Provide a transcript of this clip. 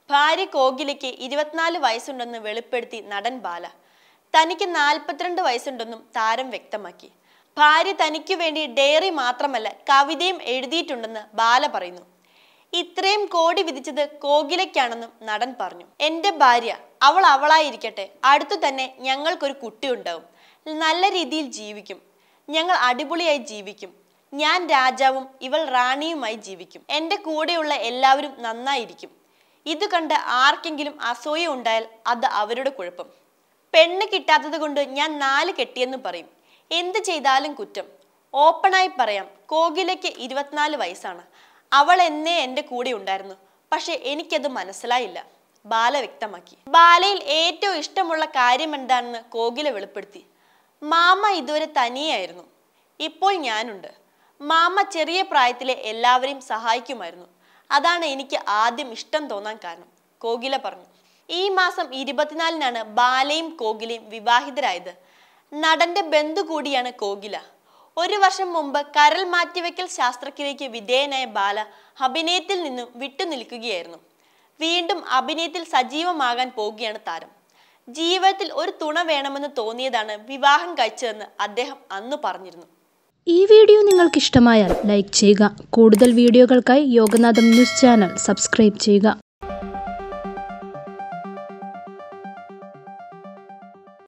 ഭാര്യ കോകിലയ്ക്ക് ഇരുപത്തിനാല് വയസ്സുണ്ടെന്ന് വെളിപ്പെടുത്തി നടൻ ബാല തനിക്ക് നാൽപ്പത്തിരണ്ട് വയസ്സുണ്ടെന്നും താരം വ്യക്തമാക്കി ഭാര്യ തനിക്കു വേണ്ടി ഡയറി മാത്രമല്ല കവിതയും എഴുതിയിട്ടുണ്ടെന്ന് ബാല പറയുന്നു ഇത്രയും കോടി വിധിച്ചത് കോകിലയ്ക്കാണെന്നും നടൻ പറഞ്ഞു എന്റെ ഭാര്യ അവൾ അവളായിരിക്കട്ടെ അടുത്തു തന്നെ ഞങ്ങൾക്കൊരു കുട്ടി ഉണ്ടാവും നല്ല രീതിയിൽ ജീവിക്കും ഞങ്ങൾ അടിപൊളിയായി ജീവിക്കും ഞാൻ രാജാവും ഇവൾ റാണിയുമായി ജീവിക്കും എൻ്റെ കൂടെയുള്ള എല്ലാവരും നന്നായിരിക്കും ഇത് കണ്ട് ആർക്കെങ്കിലും അസൂയ ഉണ്ടായാൽ അത് അവരുടെ കുഴപ്പം പെണ്ണ് കിട്ടാത്തത് കൊണ്ട് ഞാൻ നാല് കെട്ടിയെന്ന് പറയും എന്ത് ചെയ്താലും കുറ്റം ഓപ്പണായി പറയാം കോകിലയ്ക്ക് ഇരുപത്തിനാല് വയസ്സാണ് അവൾ എന്നേ എൻ്റെ കൂടെ ഉണ്ടായിരുന്നു പക്ഷെ എനിക്കത് മനസ്സിലായില്ല ബാല വ്യക്തമാക്കി ബാലയിൽ ഏറ്റവും ഇഷ്ടമുള്ള കാര്യം എന്താണെന്ന് കോകില വെളിപ്പെടുത്തി മാമ ഇതുവരെ തനിയായിരുന്നു ഇപ്പോൾ ഞാനുണ്ട് മാമ ചെറിയ പ്രായത്തിലെ എല്ലാവരെയും സഹായിക്കുമായിരുന്നു അതാണ് എനിക്ക് ആദ്യം ഇഷ്ടം തോന്നാൻ കാരണം കോകില പറഞ്ഞു ഈ മാസം ഇരുപത്തിനാലിനാണ് ബാലയും കോകിലയും വിവാഹിതരായത് നടന്റെ ബന്ധു കൂടിയാണ് കോകില ഒരു വർഷം മുമ്പ് കരൾ മാറ്റിവെക്കൽ ശാസ്ത്രക്രിയയ്ക്ക് വിധേയനായ ബാല അഭിനയത്തിൽ നിന്നും വിട്ടുനിൽക്കുകയായിരുന്നു വീണ്ടും അഭിനയത്തിൽ സജീവമാകാൻ പോകുകയാണ് താരം ജീവിതത്തിൽ ഒരു തുണ വേണമെന്ന് തോന്നിയതാണ് വിവാഹം കഴിച്ചതെന്ന് അദ്ദേഹം അന്ന് പറഞ്ഞിരുന്നു ഈ വീഡിയോ നിങ്ങൾക്ക് ഇഷ്ടമായാൽ ലൈക്ക് ചെയ്യുക കൂടുതൽ വീഡിയോകൾക്കായി യോഗനാഥം ന്യൂസ് ചാനൽ സബ്സ്ക്രൈബ് ചെയ്യുക